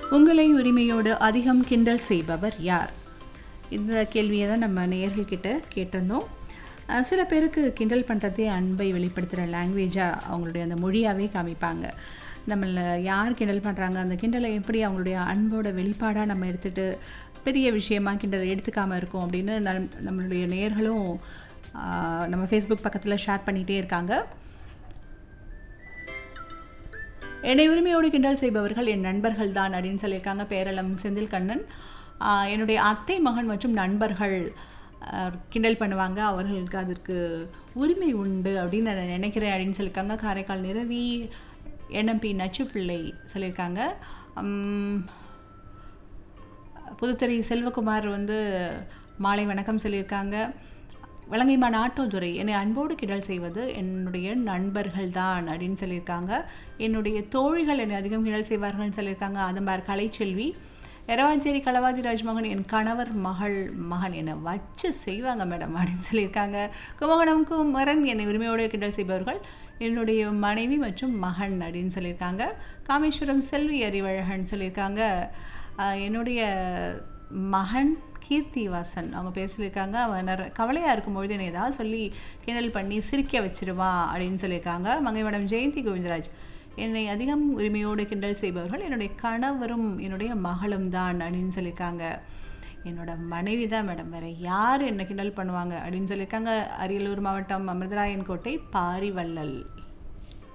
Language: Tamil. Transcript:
உங்களை உரிமையோடு அதிகம் கிண்டல் செய்பவர் யார் இந்த கேள்வியை தான் நம்ம நேயர்கள்கிட்ட கேட்டிருந்தோம் அஹ் சில பேருக்கு கிண்டல் பண்ணுறதே அன்பை வெளிப்படுத்துகிற லாங்குவேஜாக அவங்களுடைய அந்த மொழியாகவே காமிப்பாங்க நம்மளை யார் கிண்டல் பண்ணுறாங்க அந்த கிண்டலை எப்படி அவங்களுடைய அன்போட வெளிப்பாடாக நம்ம எடுத்துகிட்டு பெரிய விஷயமா கிண்டல் எடுத்துக்காமல் இருக்கும் அப்படின்னு நம் நம்மளுடைய நேயர்களும் ஆஹ், நம்ம ஃபேஸ்புக் பக்கத்தில் ஷேர் பண்ணிகிட்டே இருக்காங்க என்னை உரிமையோடு கிண்டல் செய்பவர்கள் என் நண்பர்கள் தான் அப்படின்னு சொல்லியிருக்காங்க பேரளம் செந்தில் கண்ணன் ஆஹ் என்னுடைய அத்தை மகன் மற்றும் நண்பர்கள் ஆஹ் கிண்டல் பண்ணுவாங்க அவர்களுக்கு அதற்கு உரிமை உண்டு அப்படின்னு நான் நினைக்கிறேன் அப்படின்னு சொல்லியிருக்காங்க காரைக்கால் நிரவி என்எம்பி நச்சுப்பிள்ளை சொல்லியிருக்காங்க உம், புதுத்துறை செல்வகுமார் வந்து மாலை வணக்கம் சொல்லியிருக்காங்க வலங்கைமான் ஆட்டோதுரை என்னை அன்போடு கிண்டல் செய்வது என்னுடைய நண்பர்கள் தான் அப்படின்னு சொல்லியிருக்காங்க என்னுடைய தோழிகள் என்னை அதிகம் கிண்டல் செய்வார்கள்னு சொல்லியிருக்காங்க அதம்பார் கலைச்செல்வி எரவாஞ்சேரி களவாதி ராஜ்மோகன் என் கணவர் மகள் மகன் என்னை வச்சு செய்வாங்க மேடம் அப்படின்னு சொல்லியிருக்காங்க கும்பகோணம் குமரன் என்னை உரிமையோடு கிண்டல் செய்பவர்கள் என்னுடைய மனைவி மற்றும் மகன் அப்படின்னு சொல்லியிருக்காங்க காமேஸ்வரம் செல்வி அறிவழகன் சொல்லியிருக்காங்க ஆஹ் என்னுடைய மகன் கீர்த்திவாசன் அவங்க பேர் சொல்லியிருக்காங்க அவன் நிற கவலையாக இருக்கும்பொழுது என்னை ஏதாவது சொல்லி கிண்டல் பண்ணி சிரிக்க வச்சிருவான் அப்படின்னு சொல்லியிருக்காங்க மங்கை மேடம் ஜெயந்தி கோவிந்தராஜ் என்னை அதிகம் உரிமையோடு கிண்டல் செய்பவர்கள் என்னுடைய கணவரும் என்னுடைய மகளும் தான் அப்படின்னு சொல்லியிருக்காங்க என்னோட மனைவி தான் மேடம் வேறு யார் என்னை கிண்டல் பண்ணுவாங்க அப்படின்னு சொல்லியிருக்காங்க அரியலூர் மாவட்டம் அமிர்தராயன் கோட்டை பாரிவள்ளல்